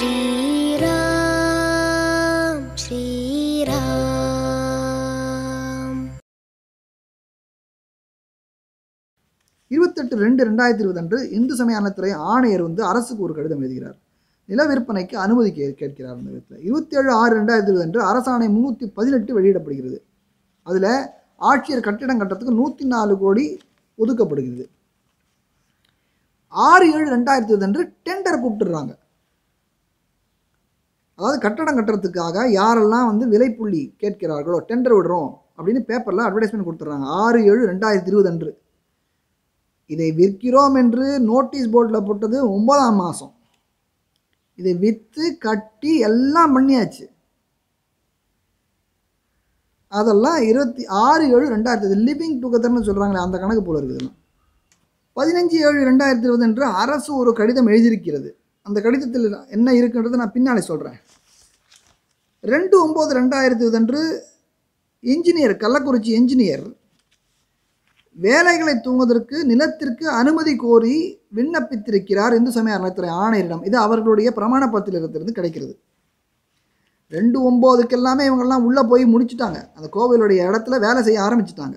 ஸ்ரீராம் ஸ்ரீராம் இருபத்தெட்டு ரெண்டு ரெண்டாயிரத்தி இருபது அன்று இந்து சமய அறநிலைத்துறை ஆணையர் வந்து அரசுக்கு ஒரு கடிதம் எழுதுகிறார் நில விற்பனைக்கு அனுமதி கே கேட்கிறார் அந்த விதத்தில் இருபத்தி ஏழு ஆறு ரெண்டாயிரத்தி இருபது அன்று அரசாணை முந்நூற்றி பதினெட்டு வெளியிடப்படுகிறது அதில் ஆட்சியர் கட்டிடம் கட்டுறதுக்கு நூற்றி நாலு கோடி ஒதுக்கப்படுகிறது ஆறு ஏழு ரெண்டாயிரத்தி இருபது அன்று டெண்டர் கூப்பிட்டுடுறாங்க அதாவது கட்டடம் கட்டுறதுக்காக யாரெல்லாம் வந்து விலைப்புள்ளி கேட்கிறார்களோ டெண்டர் விடுறோம் அப்படின்னு பேப்பரில் அட்வர்டைஸ்மெண்ட் கொடுத்துட்றாங்க ஆறு ஏழு ரெண்டாயிரத்தி இருபது அன்று இதை விற்கிறோம் என்று நோட்டீஸ் போர்டில் போட்டது ஒன்பதாம் மாதம் இதை விற்று கட்டி எல்லாம் பண்ணியாச்சு அதெல்லாம் இருபத்தி ஆறு ஏழு ரெண்டாயிரத்தி லிவிங் டுகெதர்னு சொல்கிறாங்களே அந்த கணக்கு போல இருக்குதுலாம் பதினஞ்சு ஏழு ரெண்டாயிரத்தி இருபது என்று அரசு ஒரு கடிதம் எழுதியிருக்கிறது அந்த கடிதத்தில் என்ன இருக்குன்றதை நான் பின்னாலே சொல்கிறேன் ரெண்டு ஒம்பது ரெண்டாயிரத்தி இருபது அன்று இன்ஜினியர் கள்ளக்குறிச்சி இன்ஜினியர் வேலைகளை தூங்குவதற்கு நிலத்திற்கு அனுமதி கோரி விண்ணப்பித்திருக்கிறார் இந்து சமய அறநிலைத்துறை ஆணையரிடம் இது அவர்களுடைய பிரமாண பத்திரத்திலிருந்து கிடைக்கிறது ரெண்டு ஒம்போதுக்கு எல்லாமே இவங்கெல்லாம் உள்ளே போய் முடிச்சுட்டாங்க அந்த கோவிலுடைய இடத்துல வேலை செய்ய ஆரம்பிச்சிட்டாங்க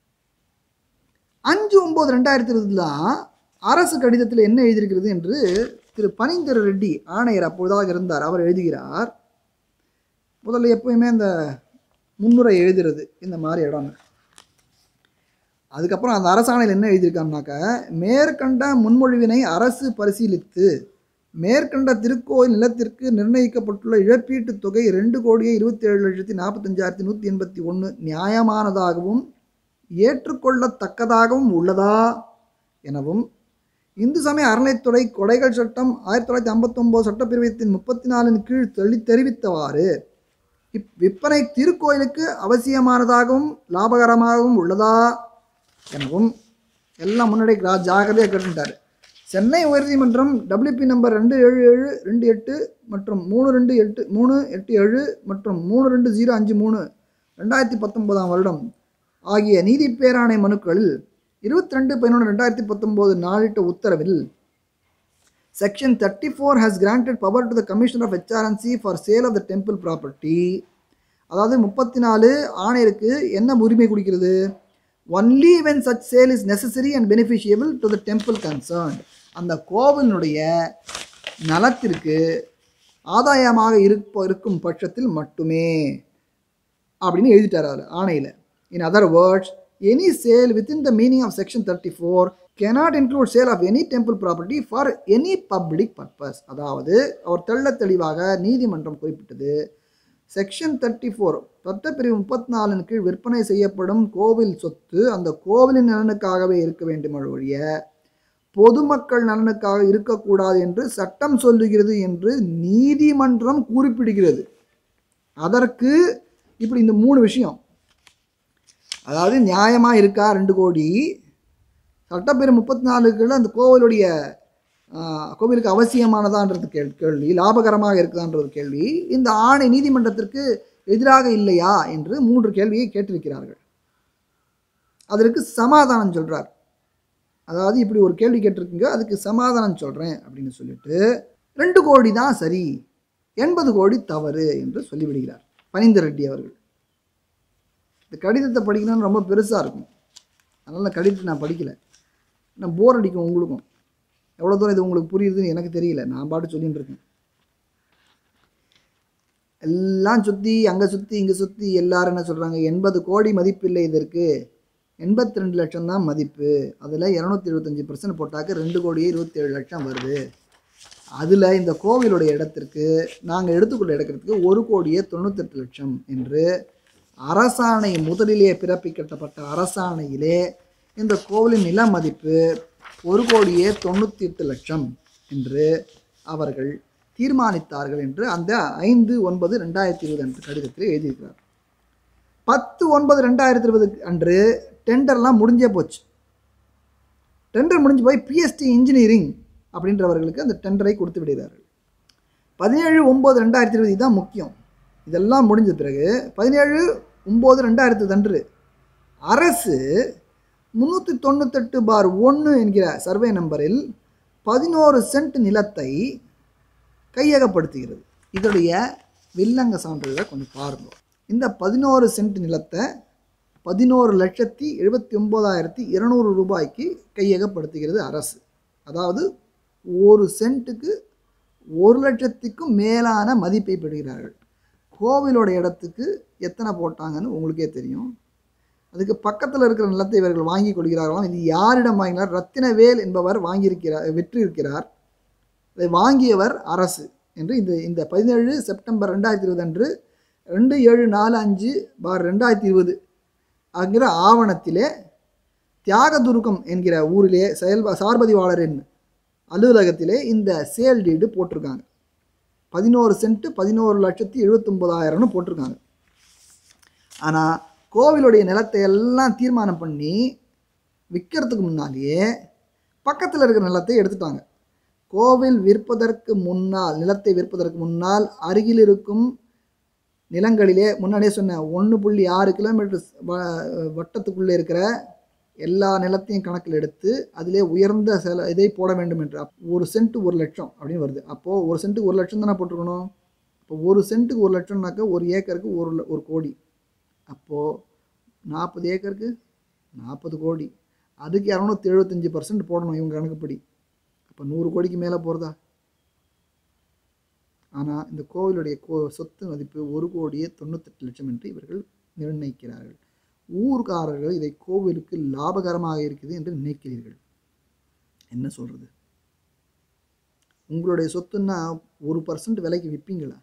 அஞ்சு ஒம்பது ரெண்டாயிரத்தி இருபதுல அரசு கடிதத்தில் என்ன எழுதியிருக்கிறது என்று திரு பனீந்தர் ரெட்டி ஆணையர் அப்பொழுதாக இருந்தார் அவர் எழுதுகிறார் முதல்ல எப்பயுமே இந்த முன்னுரை எழுதுறது இந்த மாதிரி இடம் அதுக்கப்புறம் அந்த அரசாணையில் என்ன எழுதியிருக்காங்கனாக்க மேற்கண்ட முன்மொழிவினை அரசு பரிசீலித்து மேற்கண்ட திருக்கோயில் நிலத்திற்கு நிர்ணயிக்கப்பட்டுள்ள இழப்பீட்டுத் தொகை ரெண்டு கோடியே இருபத்தி ஏழு லட்சத்தி நாற்பத்தஞ்சாயிரத்தி நூற்றி எண்பத்தி ஒன்று நியாயமானதாகவும் ஏற்றுக்கொள்ளத்தக்கதாகவும் உள்ளதா எனவும் இந்து சமய அறநிலைத்துறை கொடைகள் சட்டம் ஆயிரத்தி தொள்ளாயிரத்தி ஐம்பத்தொம்போது சட்டப்பிரிவத்தின் முப்பத்தி நாலின் கீழ் தெளி தெரிவித்தவாறு இப் விற்பனை திருக்கோயிலுக்கு அவசியமானதாகவும் லாபகரமாகவும் உள்ளதா எனவும் எல்லாம் முன்னாடி கிரா ஜாகிரதையாக கேட்டுட்டார் சென்னை உயர்நீதிமன்றம் டபிள்யூபி நம்பர் ரெண்டு ஏழு ஏழு ரெண்டு எட்டு மற்றும் மூணு ரெண்டு எட்டு மூணு எட்டு ஏழு மற்றும் மூணு ரெண்டு ஜீரோ அஞ்சு மூணு ரெண்டாயிரத்தி பத்தொன்பதாம் வருடம் ஆகிய நீதி பேராணை மனுக்களில் இருபத்தி ரெண்டு பதினொன்று ரெண்டாயிரத்தி பத்தொம்போது நாளிட்ட உத்தரவில் section thirty four has granted power to the commissioner of H R and C E for sale of the temple property அதாவது முப்பத்தி நாலு ஆணையருக்கு என்ன உரிமை கொடுக்கிறது only when such sale is necessary and beneficiable to the temple concerned அந்த கோவிலினுடைய நலத்திற்கு ஆதாயமாக இருப்ப இருக்கும் பட்சத்தில் மட்டுமே அப்படின்னு எழுதிட்டார் அவர் ஆணையில் in other words any sale within the meaning of section thirty four cannot include sale of any temple property for any public purpose அதாவது அவர் தெள்ளத் தெளிவாக நீதிமன்றம் குறிப்பிட்டது செக்ஷன் தேர்ட்டி ஃபோர் சட்டப்பிரிவு முப்பத்தி நாலின் கீழ் விற்பனை செய்யப்படும் கோவில் சொத்து அந்த கோவிலின் நலனுக்காகவே இருக்க வேண்டும் ஒழிய பொதுமக்கள் நலனுக்காக இருக்கக்கூடாது என்று சட்டம் சொல்லுகிறது என்று நீதிமன்றம் குறிப்பிடுகிறது அதற்கு இப்படி இந்த மூணு விஷயம் அதாவது நியாயமாக இருக்கா ரெண்டு கோடி சட்டப்பிரிவு முப்பத்தி நாலுக்குள்ள அந்த கோவிலுடைய ஆஹ், கோவிலுக்கு அவசியமானதான்றது கேள் கேள்வி லாபகரமாக இருக்குதான்றது கேள்வி இந்த ஆணை நீதிமன்றத்திற்கு எதிராக இல்லையா என்று மூன்று கேள்வியை கேட்டிருக்கிறார்கள் அதற்கு சமாதானம் சொல்றார் அதாவது இப்படி ஒரு கேள்வி கேட்டிருக்கீங்க அதுக்கு சமாதானம் சொல்கிறேன் அப்படின்னு சொல்லிட்டு ரெண்டு கோடி தான் சரி எண்பது கோடி தவறு என்று சொல்லிவிடுகிறார் பனிந்த ரெட்டி அவர்கள் இந்த கடிதத்தை படிக்கணும்னு ரொம்ப பெருசாக இருக்கும் அதனால் கடிதத்தை நான் படிக்கலை நான் போர் அடிக்கும் உங்களுக்கும் எவ்வளோ தூரம் இது உங்களுக்கு புரியுதுன்னு எனக்கு தெரியல நான் பாட்டு சொல்லிட்டு இருக்கேன் எல்லாம் சுற்றி அங்கே சுற்றி இங்கே சுற்றி எல்லாரும் என்ன சொல்கிறாங்க எண்பது கோடி மதிப்பில்லை இதற்கு எண்பத்தி ரெண்டு லட்சம் தான் மதிப்பு அதில் இரநூத்தி எழுபத்தஞ்சி பர்சன்ட் போட்டாக்க ரெண்டு கோடியே இருபத்தேழு லட்சம் வருது அதில் இந்த கோவிலுடைய இடத்திற்கு நாங்கள் எடுத்துக்கொள்ள எடுக்கிறதுக்கு ஒரு கோடியே தொண்ணூத்தெட்டு லட்சம் என்று அரசாணை முதலிலே பிறப்பிக்கப்பட்ட அரசாணையிலே இந்த கோவிலின் நில மதிப்பு ஒரு கோடியே தொண்ணூற்றி எட்டு லட்சம் என்று அவர்கள் தீர்மானித்தார்கள் என்று அந்த ஐந்து ஒன்பது ரெண்டாயிரத்தி இருபது அன்று கடிதத்தில் எழுதியிருக்கிறார் பத்து ஒன்பது ரெண்டாயிரத்தி இருபது அன்று டெண்டர்லாம் முடிஞ்சே போச்சு டெண்டர் முடிஞ்சு போய் பிஎஸ்டி இன்ஜினியரிங் அப்படின்றவர்களுக்கு அந்த டெண்டரை கொடுத்து விடுகிறார்கள் பதினேழு ஒம்பது ரெண்டாயிரத்தி இருபது இதுதான் முக்கியம் இதெல்லாம் முடிஞ்ச பிறகு பதினேழு ஒம்பது ரெண்டாயிரத்து அன்று அரசு முந்நூற்றி தொண்ணூத்தெட்டு பார் ஒன்று என்கிற சர்வே நம்பரில் பதினோரு சென்ட் நிலத்தை கையகப்படுத்துகிறது இதோடைய வில்லங்க சான்றிதழை கொஞ்சம் பாருங்க இந்த பதினோரு சென்ட் நிலத்தை பதினோரு லட்சத்தி எழுபத்தி ஒம்போதாயிரத்தி இருநூறு ரூபாய்க்கு கையகப்படுத்துகிறது அரசு அதாவது ஒரு சென்ட்டுக்கு ஒரு லட்சத்துக்கும் மேலான மதிப்பை பெறுகிறார்கள் கோவிலோட இடத்துக்கு எத்தனை போட்டாங்கன்னு உங்களுக்கே தெரியும் அதுக்கு பக்கத்தில் இருக்கிற நிலத்தை இவர்கள் வாங்கி கொள்கிறார்களாம் இது யாரிடம் வாங்கினார் ரத்தினவேல் என்பவர் வாங்கியிருக்கிறார் வெற்றியிருக்கிறார் இதை வாங்கியவர் அரசு என்று இந்த இந்த பதினேழு செப்டம்பர் ரெண்டாயிரத்தி இருபது அன்று ரெண்டு ஏழு நாலு அஞ்சு பார் ரெண்டாயிரத்தி இருபது என்கிற ஆவணத்திலே தியாகதுருகம் என்கிற ஊரிலே செயல் சார்பதிவாளரின் அலுவலகத்திலே இந்த சேல் டீடு போட்டிருக்காங்க பதினோரு சென்ட்டு பதினோரு லட்சத்தி எழுபத்தொம்போதாயிரம்னு போட்டிருக்காங்க ஆனால் கோவிலுடைய நிலத்தை எல்லாம் தீர்மானம் பண்ணி விற்கிறதுக்கு முன்னாலேயே பக்கத்தில் இருக்கிற நிலத்தை எடுத்துட்டாங்க கோவில் விற்பதற்கு முன்னால் நிலத்தை விற்பதற்கு முன்னால் அருகில் இருக்கும் நிலங்களிலே முன்னாடியே சொன்னேன் ஒன்று புள்ளி ஆறு கிலோமீட்டர் வட்டத்துக்குள்ளே இருக்கிற எல்லா நிலத்தையும் கணக்கில் எடுத்து அதிலே உயர்ந்த செல இதை போட வேண்டும் என்று அப்- ஒரு சென்ட் ஒரு லட்சம் அப்படின்னு வருது அப்போது ஒரு சென்ட்டுக்கு ஒரு லட்சம் தானே போட்டிருக்கணும் இப்போ ஒரு சென்ட்டுக்கு ஒரு லட்சம்னாக்கா ஒரு ஏக்கருக்கு ஒரு ல- ஒரு கோடி அப்போது நாற்பது ஏக்கருக்கு நாற்பது கோடி அதுக்கு இரநூத்தி எழுபத்தஞ்சி பர்சன்ட் போடணும் இவங்க கணக்குப்படி அப்போ நூறு கோடிக்கு மேலே போகிறதா ஆனால் இந்த கோவிலுடைய கோ சொத்து மதிப்பு ஒரு கோடியே தொண்ணூத்தெட்டு லட்சம் என்று இவர்கள் நிர்ணயிக்கிறார்கள் ஊர்க்காரர்கள் இதை கோவிலுக்கு லாபகரமாக இருக்குது என்று நினைக்கிறீர்கள் என்ன சொல்கிறது உங்களுடைய சொத்துன்னா ஒரு பர்சன்ட் விலைக்கு விற்பீங்களா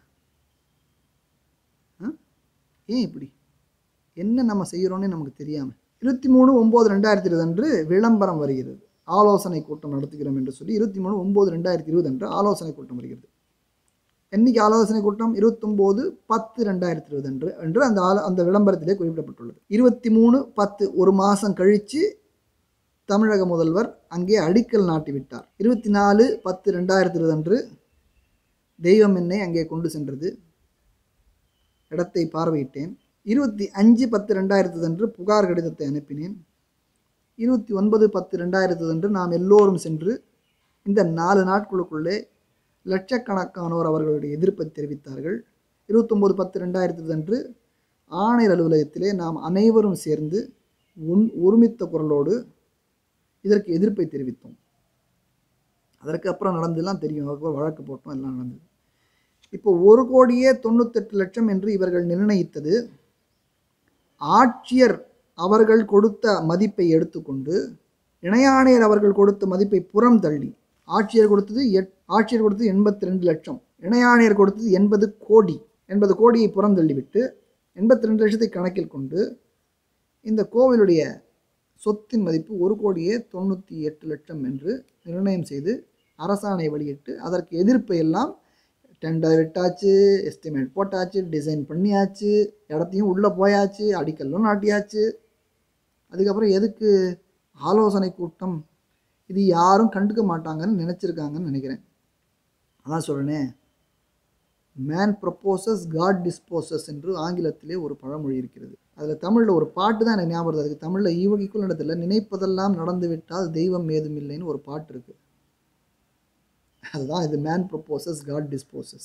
ஆ? ஏன் இப்படி என்ன நம்ம செய்கிறோன்னே நமக்கு தெரியாமல் இருபத்தி மூணு ஒம்பது ரெண்டாயிரத்தி இருபது அன்று விளம்பரம் வருகிறது ஆலோசனை கூட்டம் நடத்துகிறோம் என்று சொல்லி இருபத்தி மூணு ஒம்பது ரெண்டாயிரத்தி இருபது அன்று ஆலோசனை கூட்டம் வருகிறது என்னைக்கு ஆலோசனை கூட்டம் இருபத்தொம்போது பத்து ரெண்டாயிரத்தி இருபது அன்று என்று அந்த ஆல அந்த விளம்பரத்திலே குறிப்பிடப்பட்டுள்ளது இருபத்தி மூணு பத்து ஒரு மாதம் கழித்து தமிழக முதல்வர் அங்கே அடிக்கல் நாட்டி விட்டார் இருபத்தி நாலு பத்து ரெண்டாயிரத்தி இருபது அன்று தெய்வம் என்னை அங்கே கொண்டு சென்றது இடத்தை பார்வையிட்டேன் இருபத்தி அஞ்சு பத்து ரெண்டாயிரத்து அன்று புகார் கடிதத்தை அனுப்பினேன் இருபத்தி ஒன்பது பத்து ரெண்டாயிரத்து அன்று நாம் எல்லோரும் சென்று இந்த நாலு நாட்களுக்குள்ளே லட்சக்கணக்கானோர் அவர்களுடைய எதிர்ப்பை தெரிவித்தார்கள் இருபத்தொம்போது பத்து ரெண்டாயிரத்து அன்று ஆணையர் அலுவலகத்திலே நாம் அனைவரும் சேர்ந்து ஒன் ஒருமித்த குரலோடு இதற்கு எதிர்ப்பை தெரிவித்தோம் அதற்கு அப்புறம் நடந்ததெல்லாம் தெரியும் அதுக்கப்புறம் வழக்கு போட்டோம் எல்லாம் நடந்தது இப்போ ஒரு கோடியே தொண்ணூத்தெட்டு லட்சம் என்று இவர்கள் நிர்ணயித்தது ஆட்சியர் அவர்கள் கொடுத்த மதிப்பை எடுத்துக்கொண்டு இணையாணையர் அவர்கள் கொடுத்த மதிப்பை புறம் தள்ளி ஆட்சியர் கொடுத்தது எட் ஆட்சியர் கொடுத்தது எண்பத்தி ரெண்டு லட்சம் இணையாணையர் கொடுத்தது எண்பது கோடி எண்பது கோடியை புறம் தள்ளிவிட்டு எண்பத்தி ரெண்டு லட்சத்தை கணக்கில் கொண்டு இந்த கோவிலுடைய சொத்தின் மதிப்பு ஒரு கோடியே தொண்ணூற்றி எட்டு லட்சம் என்று நிர்ணயம் செய்து அரசாணை வெளியிட்டு அதற்கு எதிர்ப்பை எல்லாம் டெண்டர் விட்டாச்சு எஸ்டிமேட் போட்டாச்சு டிசைன் பண்ணியாச்சு இடத்தையும் உள்ளே போயாச்சு அடிக்கல்லும் நாட்டியாச்சு அதுக்கப்புறம் எதுக்கு ஆலோசனை கூட்டம் இது யாரும் கண்டுக்க மாட்டாங்கன்னு நினச்சிருக்காங்கன்னு நினைக்கிறேன் அதான் சொல்கிறேனே மேன் ப்ரப்போசஸ் காட் டிஸ்போசஸ் என்று ஆங்கிலத்திலே ஒரு பழமொழி இருக்கிறது அதில் தமிழில் ஒரு பாட்டு தான் எனக்கு ஞாபகம் வருது அதுக்கு தமிழில் ஈவகிக்குள் நடத்துல நினைப்பதெல்லாம் நடந்துவிட்டால் தெய்வம் ஏதும் இல்லைன்னு ஒரு பாட்டு இருக்குது அதுதான் இது மேன் ப்ரப்போசஸ் காட் டிஸ்போசஸ்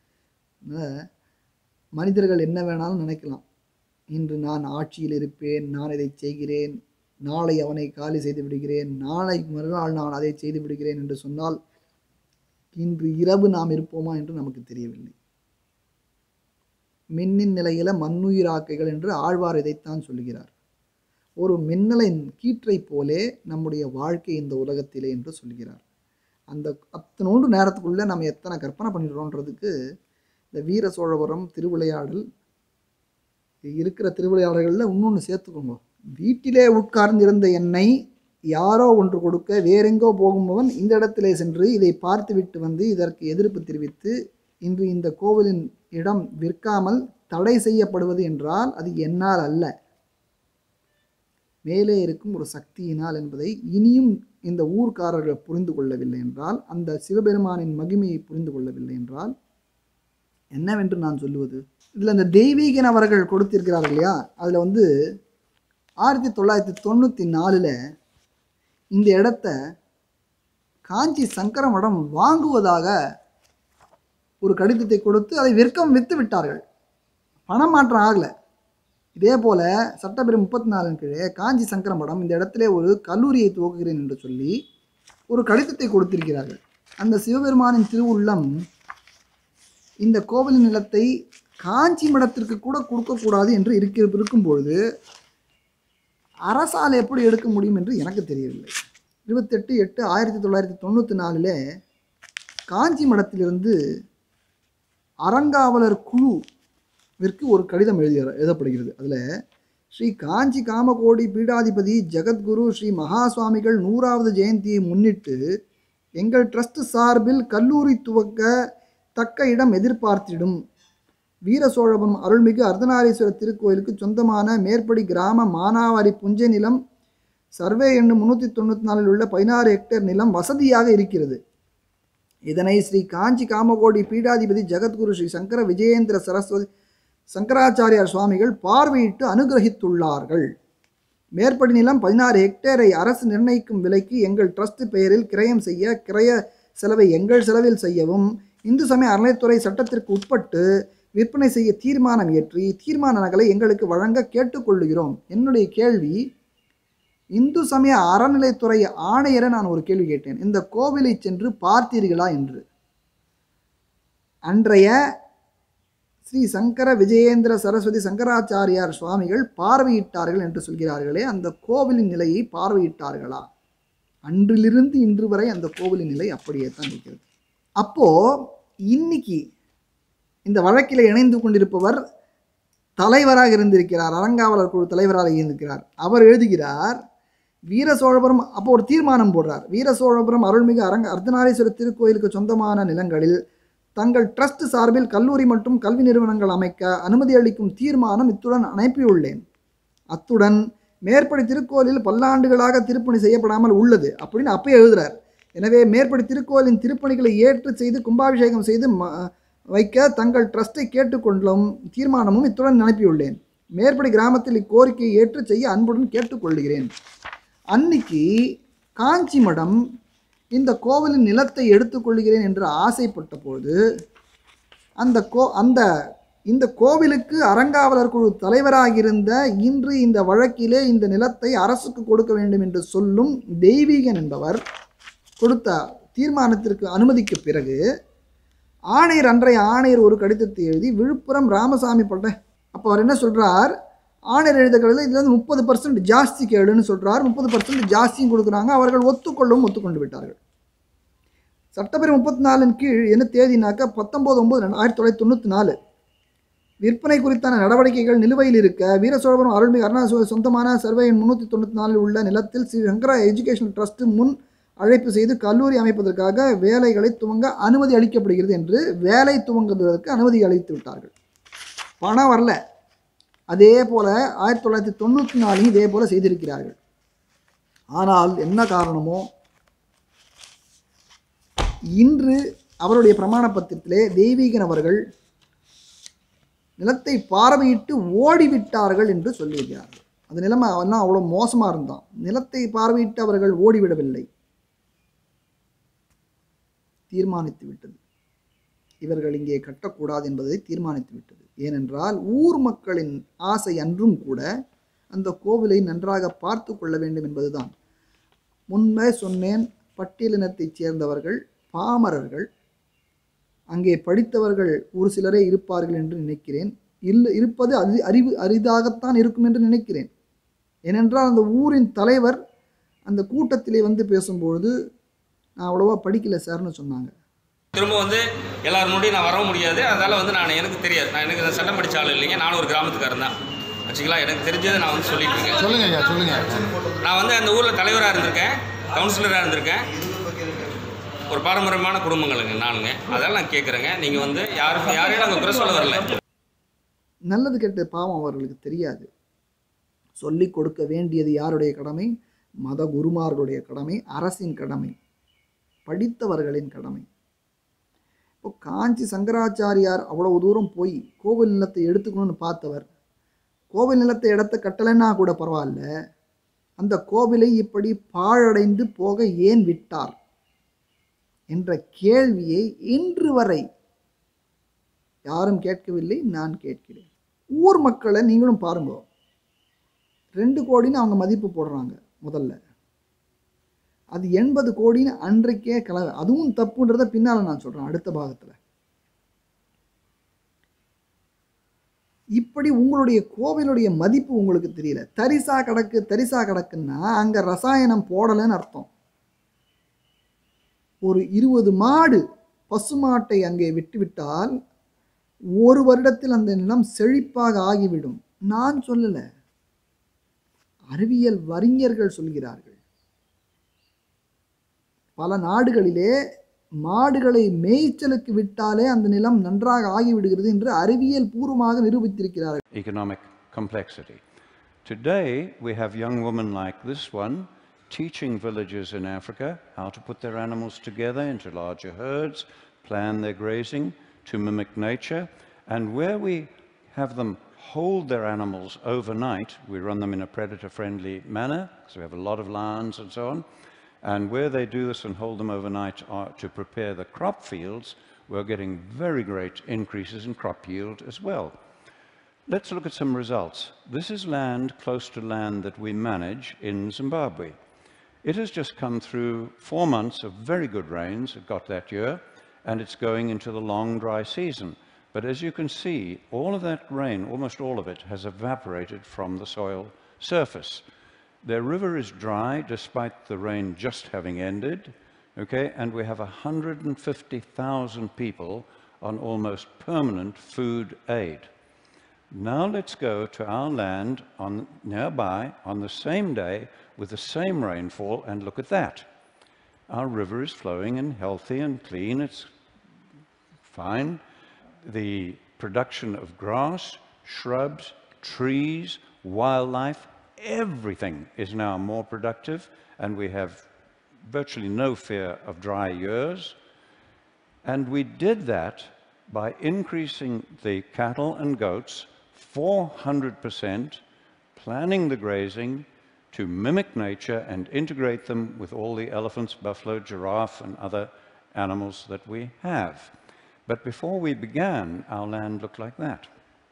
மனிதர்கள் என்ன வேணாலும் நினைக்கலாம் இன்று நான் ஆட்சியில் இருப்பேன் நான் இதை செய்கிறேன் நாளை அவனை காலி செய்து விடுகிறேன் நாளை மறுநாள் நான் அதை செய்து விடுகிறேன் என்று சொன்னால் இன்று இரவு நாம் இருப்போமா என்று நமக்கு தெரியவில்லை மின்னின் நிலையில மண்ணுயிராக்கைகள் என்று ஆழ்வார் இதைத்தான் சொல்கிறார் ஒரு மின்னலின் கீற்றை போலே நம்முடைய வாழ்க்கை இந்த உலகத்திலே என்று சொல்கிறார் அந்த அத்தனோண்டு நேரத்துக்குள்ளே நம்ம எத்தனை கற்பனை பண்ணிடுறோன்றதுக்கு இந்த வீர சோழபுரம் திருவிளையாடல் இருக்கிற திருவிளையாடல்களில் இன்னொன்று சேர்த்துக்கோங்க வீட்டிலே உட்கார்ந்திருந்த என்னை யாரோ ஒன்று கொடுக்க வேறெங்கோ போகும்பவன் இந்த இடத்திலே சென்று இதை பார்த்துவிட்டு வந்து இதற்கு எதிர்ப்பு தெரிவித்து இன்று இந்த கோவிலின் இடம் விற்காமல் தடை செய்யப்படுவது என்றால் அது என்னால் அல்ல மேலே இருக்கும் ஒரு சக்தியினால் என்பதை இனியும் இந்த ஊர்க்காரர்கள் புரிந்து கொள்ளவில்லை என்றால் அந்த சிவபெருமானின் மகிமையை புரிந்து கொள்ளவில்லை என்றால் என்னவென்று நான் சொல்லுவது இதில் இந்த தெய்வீகன் அவர்கள் கொடுத்திருக்கிறார்கள் இல்லையா அதில் வந்து ஆயிரத்தி தொள்ளாயிரத்தி தொண்ணூற்றி நாலில் இந்த இடத்த காஞ்சி சங்கர மடம் வாங்குவதாக ஒரு கடிதத்தை கொடுத்து அதை விற்கம் விற்று விட்டார்கள் பணம் மாற்றம் ஆகலை இதே போல் சட்டப்பிரிவு முப்பத்தி நாலின் கீழே காஞ்சி சங்கர மடம் இந்த இடத்திலே ஒரு கல்லூரியை துவக்குகிறேன் என்று சொல்லி ஒரு கடிதத்தை கொடுத்திருக்கிறார்கள் அந்த சிவபெருமானின் திருவுள்ளம் இந்த கோவிலின் நிலத்தை காஞ்சி மடத்திற்கு கூட கொடுக்கக்கூடாது என்று இருக்க இருக்கும் பொழுது அரசால் எப்படி எடுக்க முடியும் என்று எனக்கு தெரியவில்லை இருபத்தெட்டு எட்டு ஆயிரத்தி தொள்ளாயிரத்தி தொண்ணூற்றி நாலில் காஞ்சி மடத்திலிருந்து அறங்காவலர் குழுவிற்கு ஒரு கடிதம் எழுதி எழுதப்படுகிறது அதில் ஸ்ரீ காஞ்சி காமகோடி பீடாதிபதி ஜெகத்குரு ஸ்ரீ மகா சுவாமிகள் நூறாவது ஜெயந்தியை முன்னிட்டு எங்கள் ட்ரஸ்ட் சார்பில் கல்லூரி துவக்க தக்க இடம் எதிர்பார்த்திடும் வீர சோழபுரம் அருள்மிகு அர்த்தநாரீஸ்வரர் திருக்கோயிலுக்கு சொந்தமான மேற்படி கிராம மானாவாரி புஞ்சை நிலம் சர்வே எண்ணு முன்னூற்றி தொண்ணூற்றி நாலில் உள்ள பதினாறு ஹெக்டேர் நிலம் வசதியாக இருக்கிறது இதனை ஸ்ரீ காஞ்சி காமகோடி பீடாதிபதி ஜெகத்குரு ஸ்ரீ சங்கர விஜயேந்திர சரஸ்வதி சங்கராச்சாரியார் சுவாமிகள் பார்வையிட்டு அனுகிரகித்துள்ளார்கள் மேற்படி நிலம் பதினாறு ஹெக்டேரை அரசு நிர்ணயிக்கும் விலைக்கு எங்கள் ட்ரஸ்ட் பெயரில் கிரயம் செய்ய கிரய செலவை எங்கள் செலவில் செய்யவும் இந்து சமய அறநிலைத்துறை சட்டத்திற்கு உட்பட்டு விற்பனை செய்ய தீர்மானம் இயற்றி தீர்மான நகலை எங்களுக்கு வழங்க கேட்டுக்கொள்ளுகிறோம் என்னுடைய கேள்வி இந்து சமய அறநிலைத்துறை ஆணையரை நான் ஒரு கேள்வி கேட்டேன் இந்த கோவிலை சென்று பார்த்தீர்களா என்று அன்றைய ஸ்ரீ சங்கர விஜயேந்திர சரஸ்வதி சங்கராச்சாரியார் சுவாமிகள் பார்வையிட்டார்கள் என்று சொல்கிறார்களே அந்த கோவிலின் நிலையை பார்வையிட்டார்களா அன்றிலிருந்து இன்று வரை அந்த கோவிலின் நிலை அப்படியே தான் இருக்கிறது அப்போ இன்னைக்கு இந்த வழக்கில் இணைந்து கொண்டிருப்பவர் தலைவராக இருந்திருக்கிறார் அறங்காவலர் குழு தலைவராக இருந்திருக்கிறார் அவர் எழுதுகிறார் வீர சோழபுரம் அப்போ ஒரு தீர்மானம் போடுறார் வீர சோழபுரம் அருள்மிகு அரங்க அர்த்தநாரீஸ்வரர் திருக்கோயிலுக்கு சொந்தமான நிலங்களில் தங்கள் ட்ரஸ்ட் சார்பில் கல்லூரி மற்றும் கல்வி நிறுவனங்கள் அமைக்க அனுமதி அளிக்கும் தீர்மானம் இத்துடன் அனுப்பியுள்ளேன் அத்துடன் மேற்படி திருக்கோயிலில் பல்லாண்டுகளாக திருப்பணி செய்யப்படாமல் உள்ளது அப்படின்னு அப்பயே எழுதுறார் எனவே மேற்படி திருக்கோயிலின் திருப்பணிகளை ஏற்று செய்து கும்பாபிஷேகம் செய்து ம- வைக்க தங்கள் ட்ரஸ்ட்டை கேட்டுக்கொள்ளும் தீர்மானமும் இத்துடன் அனுப்பியுள்ளேன் மேற்படி கிராமத்தில் இக்கோரிக்கையை ஏற்று செய்ய அன்புடன் கேட்டுக்கொள்கிறேன் அன்னைக்கு காஞ்சி மடம் இந்த கோவிலின் நிலத்தை எடுத்துக்கொள்கிறேன் என்று ஆசைப்பட்ட போது அந்த கோ அந்த இந்த கோவிலுக்கு அறங்காவலர் குழு தலைவராக இருந்த இன்று இந்த வழக்கிலே இந்த நிலத்தை அரசுக்கு கொடுக்க வேண்டும் என்று சொல்லும் தெய்வீகன் என்பவர் கொடுத்த தீர்மானத்திற்கு அனுமதிக்கு பிறகு ஆணையர் அன்றைய ஆணையர் ஒரு கடிதத்தை எழுதி விழுப்புரம் ராமசாமி பட்ட அப்போ அவர் என்ன சொல்றார் ஆணையர் எழுத கடிதம் இதுல இருந்து முப்பது பர்சன்ட் ஜாஸ்தி கேளுன்னு சொல்றார் முப்பது பர்சன்ட் ஜாஸ்தியும் கொடுக்குறாங்க அவர்கள் ஒத்துக்கொள்ளவும் ஒத்துக்கொண்டு விட்டார்கள் சட்டப்பிரிவு முப்பத்தி நாலின் கீழ் என்ன தேதினாக்க பத்தொம்போது ஒம்பது ஆயிரத்தி தொள்ளாயிரத்தி தொண்ணூற்றி நாலு விற்பனை குறித்தான நடவடிக்கைகள் நிலுவையில் இருக்க வீரசோழபுரம் அருள்மிகு அருணாசுவ சொந்தமான சர்வே எண் முன்னூற்றி தொண்ணூற்றி நாலில் உள்ள நிலத்தில் ஸ்ரீ சங்கரா எஜுகேஷன் ட்ரஸ்ட் முன் அழைப்பு செய்து கல்லூரி அமைப்பதற்காக வேலைகளை துவங்க அனுமதி அளிக்கப்படுகிறது என்று வேலை துவங்குவதற்கு அனுமதி அளித்து விட்டார்கள் பணம் வரல அதே போல் ஆயிரத்தி தொள்ளாயிரத்தி தொண்ணூற்றி நாலையும் இதே போல் செய்திருக்கிறார்கள் ஆனால் என்ன காரணமோ இன்று அவருடைய பிரமாண பத்திரத்திலே தெய்வீகன் அவர்கள் நிலத்தை பார்வையிட்டு ஓடிவிட்டார்கள் என்று சொல்லியிருக்கிறார்கள் அந்த நிலைமை அவன் அவ்வளோ மோசமாக இருந்தான் நிலத்தை பார்வையிட்டு அவர்கள் ஓடிவிடவில்லை தீர்மானித்து விட்டது இவர்கள் இங்கே கட்டக்கூடாது என்பதை தீர்மானித்து விட்டது ஏனென்றால் ஊர் மக்களின் ஆசை அன்றும் கூட அந்த கோவிலை நன்றாக பார்த்து கொள்ள வேண்டும் என்பதுதான் முன்பே சொன்னேன் பட்டியலினத்தைச் சேர்ந்தவர்கள் பாமரர்கள் அங்கே படித்தவர்கள் ஒரு சிலரே இருப்பார்கள் என்று நினைக்கிறேன் இல்லை இருப்பது அது அறிவு அரிதாகத்தான் இருக்கும் என்று நினைக்கிறேன் ஏனென்றால் அந்த ஊரின் தலைவர் அந்த கூட்டத்திலே வந்து பேசும்பொழுது நான் அவ்வளோவா படிக்கல சார்னு சொன்னாங்க திரும்ப வந்து எல்லாரும் முன்னாடியும் நான் வரவும் முடியாது அதனால் வந்து நான் எனக்கு தெரியாது நான் எனக்கு இந்த சட்டம் படிச்ச ஆள் இல்லைங்க நானும் ஒரு கிராமத்துக்காரன் தான் வச்சுங்களா எனக்கு தெரிஞ்சதை நான் வந்து சொல்லிட்டு இருக்கேன் சொல்லுங்க ஐயா சொல்லுங்க நான் வந்து அந்த ஊரில் தலைவராக இருந்திருக்கேன் கவுன்சிலராக இருந்திருக்கேன் ஒரு பாரம்பரியமான குடும்பங்களுங்க நானுங்க அதெல்லாம் நான் கேட்குறேங்க நீங்கள் வந்து யாருக்கும் யாரையும் நாங்கள் குறை சொல்ல வரல நல்லது கெட்ட பாவம் அவர்களுக்கு தெரியாது சொல்லிக் கொடுக்க வேண்டியது யாருடைய கடமை மத குருமார்களுடைய கடமை அரசின் கடமை படித்தவர்களின் கடமை இப்போ காஞ்சி சங்கராச்சாரியார் அவ்வளவு தூரம் போய் கோவில் நிலத்தை எடுத்துக்கணும்னு பார்த்தவர் கோவில் நிலத்தை இடத்த கட்டலைன்னா கூட பரவாயில்ல அந்த கோவிலை இப்படி பாழடைந்து போக ஏன் விட்டார் என்ற கேள்வியை இன்று வரை யாரும் கேட்கவில்லை நான் கேட்கிறேன் ஊர் மக்களை நீங்களும் பாருங்க ரெண்டு கோடின்னு அவங்க மதிப்பு போடுறாங்க முதல்ல அது எண்பது கோடின்னு அன்றைக்கே கலவை அதுவும் தப்புன்றதை பின்னால் நான் சொல்கிறேன் அடுத்த பாகத்தில் இப்படி உங்களுடைய கோவிலுடைய மதிப்பு உங்களுக்கு தெரியல தரிசா கிடக்கு தரிசா கிடக்குன்னா அங்கே ரசாயனம் போடலைன்னு அர்த்தம் ஒரு இருபது மாடு பசுமாட்டை அங்கே விட்டுவிட்டால் ஒரு வருடத்தில் அந்த நிலம் செழிப்பாக ஆகிவிடும் நான் சொல்லலை அறிவியல் வறிஞர்கள் சொல்கிறார்கள் பல நாடுகளிலே மாடுகளை மேய்ச்சலுக்கு விட்டாலே அந்த நிலம் நன்றாக ஆகிவிடுகிறது என்று அறிவியல் பூர்வமாக நிரூபித்திருக்கிறார்கள் economic complexity. Today, we have young women like this one teaching villagers in Africa how to put their animals together into larger herds, plan their grazing to mimic nature, and where we have them hold their animals overnight, we run them in a predator-friendly manner, because we have a lot of lions and so on, and where they do this and hold them overnight uh, to prepare the crop fields, we're getting very great increases in crop yield as well. Let's look at some results. This is land close to land that we manage in Zimbabwe. It has just come through four months of very good rains, it got that year, and it's going into the long dry season. But as you can see, all of that rain, almost all of it, has evaporated from the soil surface. Their river is dry despite the rain just having ended, okay, and we have 150,000 people on almost permanent food aid. Now let's go to our land on nearby on the same day with the same rainfall and look at that. Our river is flowing and healthy and clean. It's fine. The production of grass, shrubs, trees, wildlife, everything is now more productive and we have virtually no fear of dry years. And we did that by increasing the cattle and goats 400%, planning the grazing to mimic nature and integrate them with all the elephants, buffalo, giraffe, and other animals that we have. But before we began, our land looked like that.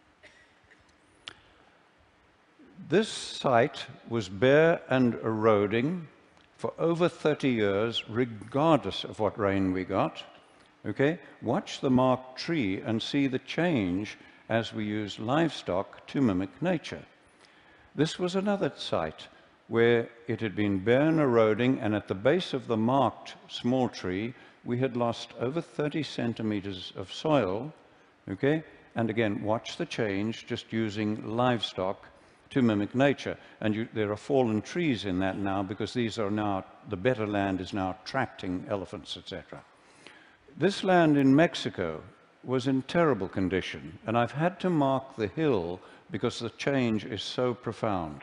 This site was bare and eroding for over 30 years, regardless of what rain we got. Okay? Watch the marked tree and see the change as we use livestock to mimic nature. This was another site where it had been bare and eroding, and at the base of the marked small tree, we had lost over 30 centimeters of soil. Okay? And again, watch the change just using livestock to mimic nature. And you, there are fallen trees in that now because these are now, the better land is now attracting elephants, etc. This land in Mexico was in terrible condition, and I've had to mark the hill because the change is so profound.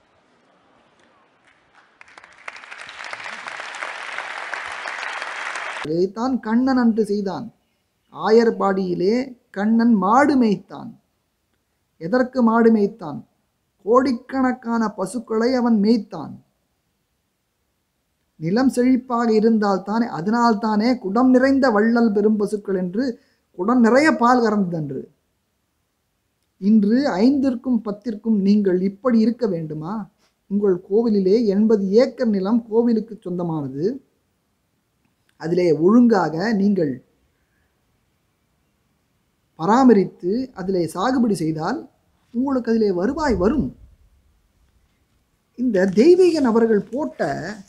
இதைத்தான் கண்ணன் அன்று செய்தான் ஆயர்பாடியிலே கண்ணன் மாடு மேய்த்தான் எதற்கு மாடு மேய்த்தான் கோடிக்கணக்கான பசுக்களை அவன் மேய்த்தான் நிலம் செழிப்பாக இருந்தால்தானே அதனால்தானே குடம் நிறைந்த வள்ளல் பெரும் பசுக்கள் என்று குடம் நிறைய பால் கறந்தன்று இன்று ஐந்திற்கும் பத்திற்கும் நீங்கள் இப்படி இருக்க வேண்டுமா உங்கள் கோவிலிலே எண்பது ஏக்கர் நிலம் கோவிலுக்கு சொந்தமானது அதிலே ஒழுங்காக நீங்கள் பராமரித்து அதிலே சாகுபடி செய்தால் உங்களுக்கு அதிலே வருவாய் வரும் இந்த தெய்வீக நபர்கள் போட்ட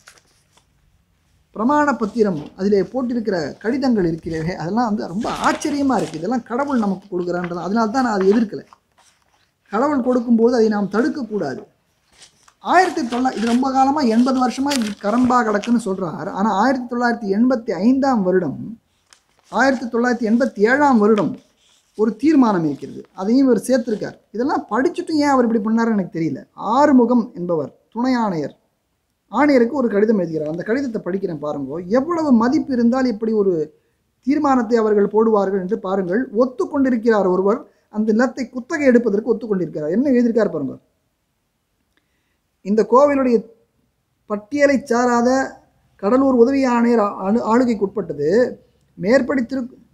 பிரமாண பத்திரம் அதிலே போட்டிருக்கிற கடிதங்கள் இருக்கிறவே அதெல்லாம் வந்து ரொம்ப ஆச்சரியமாக இருக்குது இதெல்லாம் கடவுள் நமக்கு கொடுக்குறான்றது அதனால தான் நான் அதை எதிர்க்கலை கடவுள் கொடுக்கும்போது அதை நாம் தடுக்கக்கூடாது ஆயிரத்தி தொள்ளா இது ரொம்ப காலமாக எண்பது வருஷமாக இது கரம்பா கிடக்குன்னு சொல்கிறார் ஆனால் ஆயிரத்தி தொள்ளாயிரத்தி எண்பத்தி ஐந்தாம் வருடம் ஆயிரத்தி தொள்ளாயிரத்தி எண்பத்தி ஏழாம் வருடம் ஒரு தீர்மானம் இருக்கிறது அதையும் இவர் சேர்த்திருக்கார் இதெல்லாம் படிச்சுட்டும் ஏன் அவர் இப்படி பண்ணாருன்னு எனக்கு தெரியல ஆறுமுகம் என்பவர் துணை ஆணையர் ஆணையருக்கு ஒரு கடிதம் எழுதுகிறார் அந்த கடிதத்தை படிக்கிறேன் பாருங்க எவ்வளவு மதிப்பு இருந்தால் இப்படி ஒரு தீர்மானத்தை அவர்கள் போடுவார்கள் என்று பாருங்கள் ஒத்துக்கொண்டிருக்கிறார் ஒருவர் அந்த நிலத்தை குத்தகை எடுப்பதற்கு ஒத்துக்கொண்டிருக்கிறார் என்ன எழுதியிருக்கார் பாருங்க இந்த கோவிலுடைய பட்டியலை சாராத கடலூர் உதவி ஆணையர் ஆளு ஆளுகைக்கு உட்பட்டது மேற்படி திரு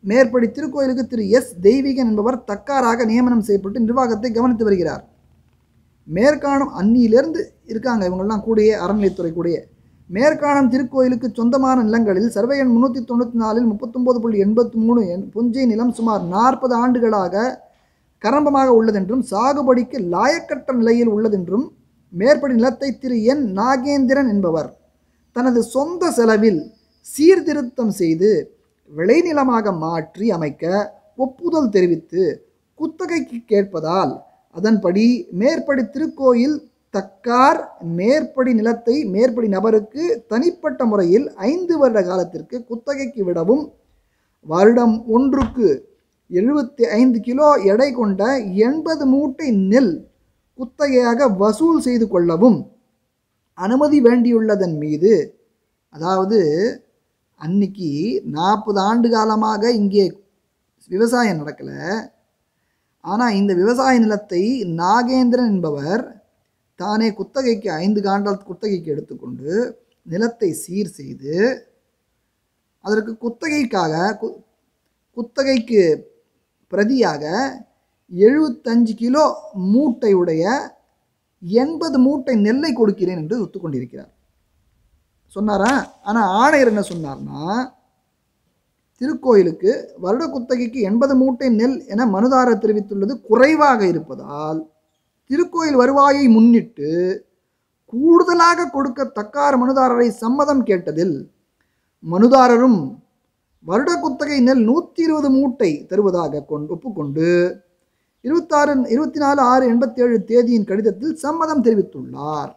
மேற்படி திருக்கோயிலுக்கு திரு எஸ் தெய்வீகன் என்பவர் தக்காராக நியமனம் செய்யப்பட்டு நிர்வாகத்தை கவனித்து வருகிறார் மேற்காணும் அன்னியிலிருந்து இருக்காங்க இவங்கெல்லாம் கூடயே அறநிலைத்துறை கூடயே மேற்காணும் திருக்கோயிலுக்கு சொந்தமான நிலங்களில் சர்வே எண் முந்நூற்றி தொண்ணூற்றி நாலில் முப்பத்தொம்போது புள்ளி எண்பத்தி மூணு எண் புஞ்சை நிலம் சுமார் நாற்பது ஆண்டுகளாக கரம்பமாக உள்ளதென்றும் சாகுபடிக்கு லாயக்கற்ற நிலையில் உள்ளதென்றும் மேற்படி நிலத்தை திரு என் நாகேந்திரன் என்பவர் தனது சொந்த செலவில் சீர்திருத்தம் செய்து விளைநிலமாக மாற்றி அமைக்க ஒப்புதல் தெரிவித்து குத்தகைக்கு கேட்பதால் அதன்படி மேற்படி திருக்கோயில் தக்கார் மேற்படி நிலத்தை மேற்படி நபருக்கு தனிப்பட்ட முறையில் ஐந்து வருட காலத்திற்கு குத்தகைக்கு விடவும் வருடம் ஒன்றுக்கு எழுபத்தி ஐந்து கிலோ எடை கொண்ட எண்பது மூட்டை நெல் குத்தகையாக வசூல் செய்து கொள்ளவும் அனுமதி வேண்டியுள்ளதன் மீது அதாவது அன்னைக்கு நாற்பது ஆண்டு காலமாக இங்கே விவசாயம் நடக்கலை ஆனால் இந்த விவசாய நிலத்தை நாகேந்திரன் என்பவர் தானே குத்தகைக்கு ஐந்து காண்டால் குத்தகைக்கு எடுத்துக்கொண்டு நிலத்தை சீர் செய்து அதற்கு குத்தகைக்காக கு குத்தகைக்கு பிரதியாக எழுபத்தஞ்சு கிலோ மூட்டையுடைய எண்பது மூட்டை நெல்லை கொடுக்கிறேன் என்று ஒத்துக்கொண்டிருக்கிறார் சொன்னாரா ஆனால் ஆணையர் என்ன சொன்னார்னா திருக்கோயிலுக்கு வருட குத்தகைக்கு எண்பது மூட்டை நெல் என மனுதாரர் தெரிவித்துள்ளது குறைவாக இருப்பதால் திருக்கோயில் வருவாயை முன்னிட்டு கூடுதலாக கொடுக்க தக்கார் மனுதாரரை சம்மதம் கேட்டதில் மனுதாரரும் வருட குத்தகை நெல் நூற்றி இருபது மூட்டை தருவதாக கொண்டு ஒப்புக்கொண்டு இருபத்தாறு இருபத்தி நாலு ஆறு எண்பத்தி ஏழு தேதியின் கடிதத்தில் சம்மதம் தெரிவித்துள்ளார்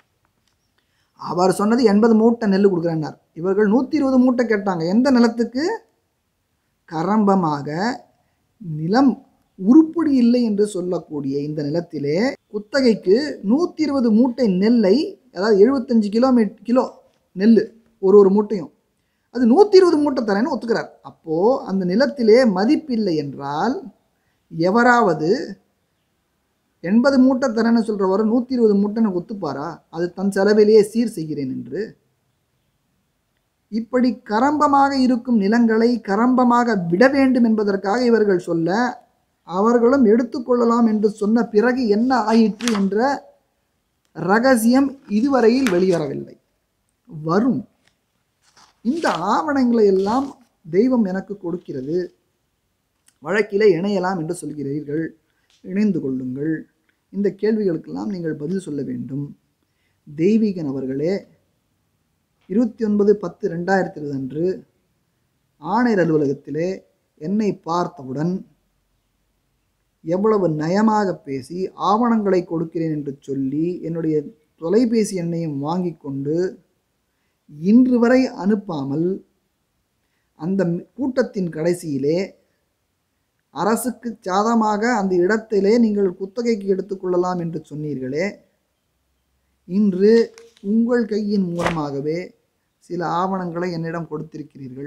அவர் சொன்னது எண்பது மூட்டை நெல் கொடுக்குறேன்னார் இவர்கள் நூற்றி இருபது மூட்டை கேட்டாங்க எந்த நிலத்துக்கு கரம்பமாக நிலம் உருப்படி இல்லை என்று சொல்லக்கூடிய இந்த நிலத்திலே குத்தகைக்கு நூற்றி இருபது மூட்டை நெல்லை அதாவது எழுபத்தஞ்சு கிலோமீட் கிலோ நெல் ஒரு ஒரு மூட்டையும் அது நூற்றி இருபது மூட்டை தரேன்னு ஒத்துக்கிறார் அப்போது அந்த நிலத்திலே மதிப்பில்லை என்றால் எவராவது எண்பது மூட்டை தரேன்னு சொல்கிறவர் நூற்றி இருபது மூட்டைன்னு ஒத்துப்பாரா அது தன் செலவிலேயே சீர் செய்கிறேன் என்று இப்படி கரம்பமாக இருக்கும் நிலங்களை கரம்பமாக விட வேண்டும் என்பதற்காக இவர்கள் சொல்ல அவர்களும் எடுத்துக்கொள்ளலாம் என்று சொன்ன பிறகு என்ன ஆயிற்று என்ற ரகசியம் இதுவரையில் வெளிவரவில்லை வரும் இந்த ஆவணங்களை எல்லாம் தெய்வம் எனக்கு கொடுக்கிறது வழக்கிலே இணையலாம் என்று சொல்கிறீர்கள் இணைந்து கொள்ளுங்கள் இந்த கேள்விகளுக்கெல்லாம் நீங்கள் பதில் சொல்ல வேண்டும் தெய்வீகன் அவர்களே இருபத்தி ஒன்பது பத்து ரெண்டாயிரத்தி இருபது அன்று ஆணையர் அலுவலகத்திலே என்னை பார்த்தவுடன் எவ்வளவு நயமாக பேசி ஆவணங்களை கொடுக்கிறேன் என்று சொல்லி என்னுடைய தொலைபேசி எண்ணையும் வாங்கி கொண்டு இன்று வரை அனுப்பாமல் அந்த கூட்டத்தின் கடைசியிலே அரசுக்கு சாதமாக அந்த இடத்திலே நீங்கள் குத்தகைக்கு எடுத்துக்கொள்ளலாம் என்று சொன்னீர்களே இன்று உங்கள் கையின் மூலமாகவே சில ஆவணங்களை என்னிடம் கொடுத்திருக்கிறீர்கள்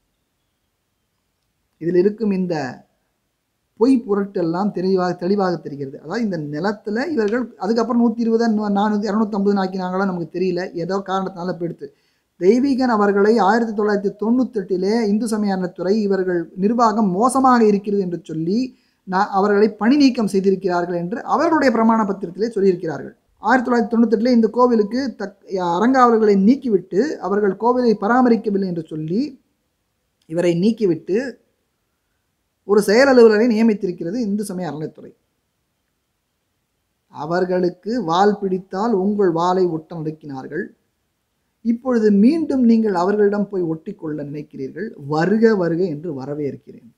இதில் இருக்கும் இந்த பொய் புரட்டெல்லாம் தெளிவாக தெளிவாக தெரிகிறது அதாவது இந்த நிலத்தில் இவர்கள் அதுக்கப்புறம் நூற்றி இருபது நானூற்றி இரநூத்தம்பதுன்னு ஆக்கினாங்களா நமக்கு தெரியல ஏதோ காரணத்தினால போயிடுத்து தெய்வீகன் அவர்களை ஆயிரத்தி தொள்ளாயிரத்தி தொண்ணூத்தெட்டிலே இந்து சமய அறநிலைத்துறை இவர்கள் நிர்வாகம் மோசமாக இருக்கிறது என்று சொல்லி நான் அவர்களை பணி நீக்கம் செய்திருக்கிறார்கள் என்று அவர்களுடைய பிரமாண பத்திரத்திலே சொல்லியிருக்கிறார்கள் ஆயிரத்தி தொள்ளாயிரத்தி தொண்ணூத்தெட்டில் இந்த கோவிலுக்கு தக் அறங்காவலர்களை நீக்கிவிட்டு அவர்கள் கோவிலை பராமரிக்கவில்லை என்று சொல்லி இவரை நீக்கிவிட்டு ஒரு செயல் அலுவலரை நியமித்திருக்கிறது இந்து சமய அறநிலைத்துறை அவர்களுக்கு வால் பிடித்தால் உங்கள் வாளை ஒட்ட நடுக்கினார்கள் இப்பொழுது மீண்டும் நீங்கள் அவர்களிடம் போய் ஒட்டிக்கொள்ள நினைக்கிறீர்கள் வருக வருக என்று வரவேற்கிறேன்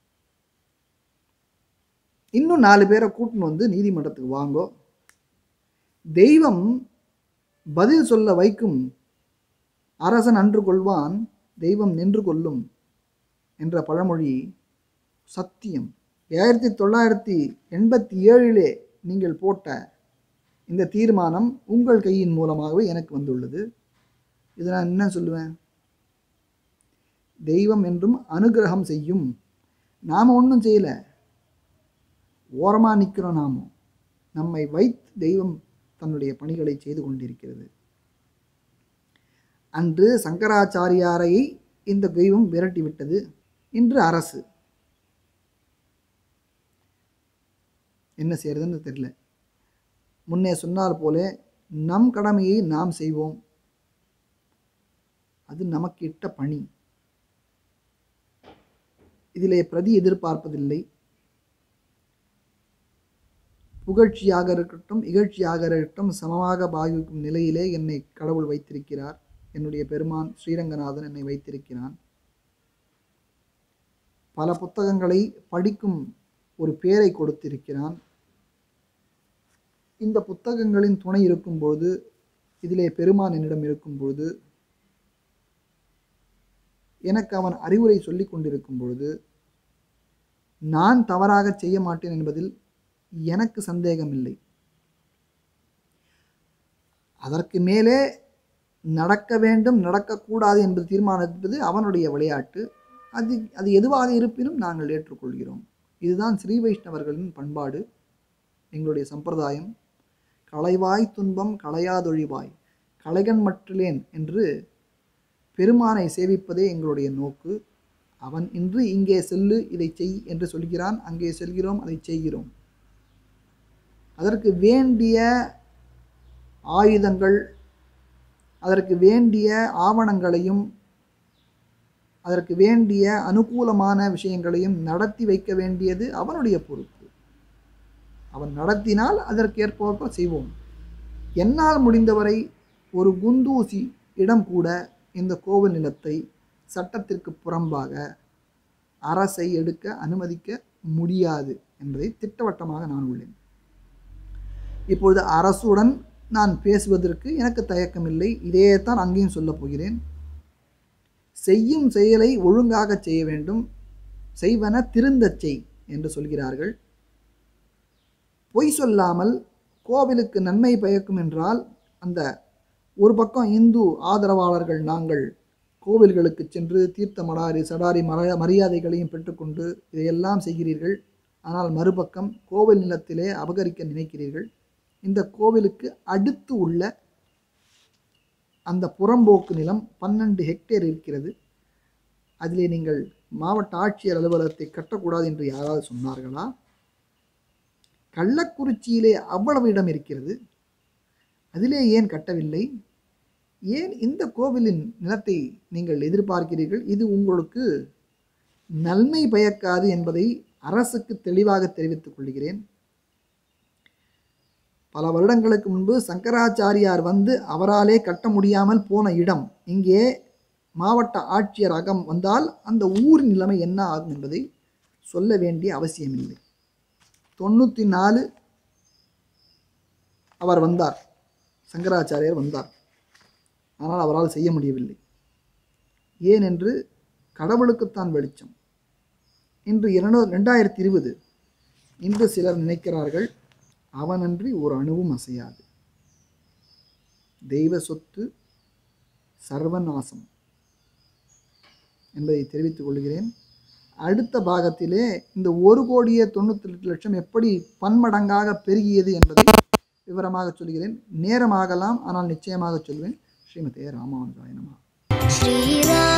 இன்னும் நாலு பேரை கூட்டின்னு வந்து நீதிமன்றத்துக்கு வாங்கோ தெய்வம் பதில் சொல்ல வைக்கும் அரசன் அன்று கொள்வான் தெய்வம் நின்று கொள்ளும் என்ற பழமொழி சத்தியம் ஆயிரத்தி தொள்ளாயிரத்தி எண்பத்தி ஏழிலே நீங்கள் போட்ட இந்த தீர்மானம் உங்கள் கையின் மூலமாகவே எனக்கு வந்துள்ளது இதை நான் என்ன சொல்லுவேன் தெய்வம் என்றும் அனுகிரகம் செய்யும் நாம் ஒன்றும் செய்யலை ஓரமாக நிற்கிறோம் நாம நம்மை வைத்து தெய்வம் தன்னுடைய பணிகளை செய்து கொண்டிருக்கிறது அன்று சங்கராச்சாரியாரை இந்த தெய்வம் விரட்டி விட்டது இன்று அரசு என்ன செய்யறதுன்னு தெரியல முன்னே சொன்னார் போல நம் கடமையை நாம் செய்வோம் அது நமக்கு இட்ட பணி இதிலே பிரதி எதிர்பார்ப்பதில்லை புகழ்ச்சியாக இருக்கட்டும் இகழ்ச்சியாக இருக்கட்டும் சமமாக பாவிக்கும் நிலையிலே என்னை கடவுள் வைத்திருக்கிறார் என்னுடைய பெருமான் ஸ்ரீரங்கநாதன் என்னை வைத்திருக்கிறான் பல புத்தகங்களை படிக்கும் ஒரு பேரை கொடுத்திருக்கிறான் இந்த புத்தகங்களின் துணை இருக்கும்போது இதிலே பெருமான் என்னிடம் இருக்கும்போது எனக்கு அவன் அறிவுரை சொல்லி கொண்டிருக்கும் பொழுது நான் தவறாக செய்ய மாட்டேன் என்பதில் எனக்கு சந்தேகமில்லை அதற்கு மேலே நடக்க வேண்டும் நடக்கக்கூடாது என்பது தீர்மானிப்பது அவனுடைய விளையாட்டு அது அது எதுவாக இருப்பினும் நாங்கள் ஏற்றுக்கொள்கிறோம் இதுதான் ஸ்ரீ வைஷ்ணவர்களின் பண்பாடு எங்களுடைய சம்பிரதாயம் களைவாய் துன்பம் களையாதொழிவாய் கலைகன் மற்றிலேன் என்று பெருமானை சேவிப்பதே எங்களுடைய நோக்கு அவன் இன்று இங்கே செல்லு இதை செய் என்று சொல்கிறான் அங்கே செல்கிறோம் அதை செய்கிறோம் அதற்கு வேண்டிய ஆயுதங்கள் அதற்கு வேண்டிய ஆவணங்களையும் அதற்கு வேண்டிய அனுகூலமான விஷயங்களையும் நடத்தி வைக்க வேண்டியது அவனுடைய பொறுப்பு அவன் நடத்தினால் அதற்கு ஏற்ப செய்வோம் என்னால் முடிந்தவரை ஒரு குண்டூசி இடம் கூட இந்த கோவில் நிலத்தை சட்டத்திற்கு புறம்பாக அரசை எடுக்க அனுமதிக்க முடியாது என்பதை திட்டவட்டமாக நான் உள்ளேன் இப்பொழுது அரசுடன் நான் பேசுவதற்கு எனக்கு தயக்கமில்லை இதையே தான் அங்கேயும் சொல்லப் போகிறேன் செய்யும் செயலை ஒழுங்காக செய்ய வேண்டும் செய்வன திருந்தச் செய் என்று சொல்கிறார்கள் பொய் சொல்லாமல் கோவிலுக்கு நன்மை பயக்கும் என்றால் அந்த ஒரு பக்கம் இந்து ஆதரவாளர்கள் நாங்கள் கோவில்களுக்கு சென்று தீர்த்த மடாரி சடாரி மர மரியாதைகளையும் பெற்றுக்கொண்டு இதையெல்லாம் செய்கிறீர்கள் ஆனால் மறுபக்கம் கோவில் நிலத்திலே அபகரிக்க நினைக்கிறீர்கள் இந்த கோவிலுக்கு அடுத்து உள்ள அந்த புறம்போக்கு நிலம் பன்னெண்டு ஹெக்டேர் இருக்கிறது அதிலே நீங்கள் மாவட்ட ஆட்சியர் அலுவலகத்தை கட்டக்கூடாது என்று யாராவது சொன்னார்களா கள்ளக்குறிச்சியிலே அவ்வளவு இடம் இருக்கிறது அதிலே ஏன் கட்டவில்லை ஏன் இந்த கோவிலின் நிலத்தை நீங்கள் எதிர்பார்க்கிறீர்கள் இது உங்களுக்கு நன்மை பயக்காது என்பதை அரசுக்கு தெளிவாக தெரிவித்துக் கொள்கிறேன் பல வருடங்களுக்கு முன்பு சங்கராச்சாரியார் வந்து அவராலே கட்ட முடியாமல் போன இடம் இங்கே மாவட்ட ஆட்சியர் அகம் வந்தால் அந்த ஊரின் நிலைமை என்ன ஆகும் என்பதை சொல்ல வேண்டிய அவசியமில்லை தொண்ணூற்றி நாலு அவர் வந்தார் சங்கராச்சாரியார் வந்தார் ஆனால் அவரால் செய்ய முடியவில்லை ஏன் என்று கடவுளுக்குத்தான் வெளிச்சம் இன்று இரண்டு ரெண்டாயிரத்தி இருபது இன்று சிலர் நினைக்கிறார்கள் அவனன்றி ஒரு அணுவும் அசையாது தெய்வ சொத்து சர்வநாசம் என்பதை தெரிவித்துக் கொள்கிறேன் அடுத்த பாகத்திலே இந்த ஒரு கோடியே தொண்ணூற்றி எட்டு லட்சம் எப்படி பன்மடங்காக பெருகியது என்பதை விவரமாக சொல்கிறேன் நேரமாகலாம் ஆனால் நிச்சயமாக சொல்வேன் ஸ்ரீமதே ராமானுஜாய நமः श्रीराम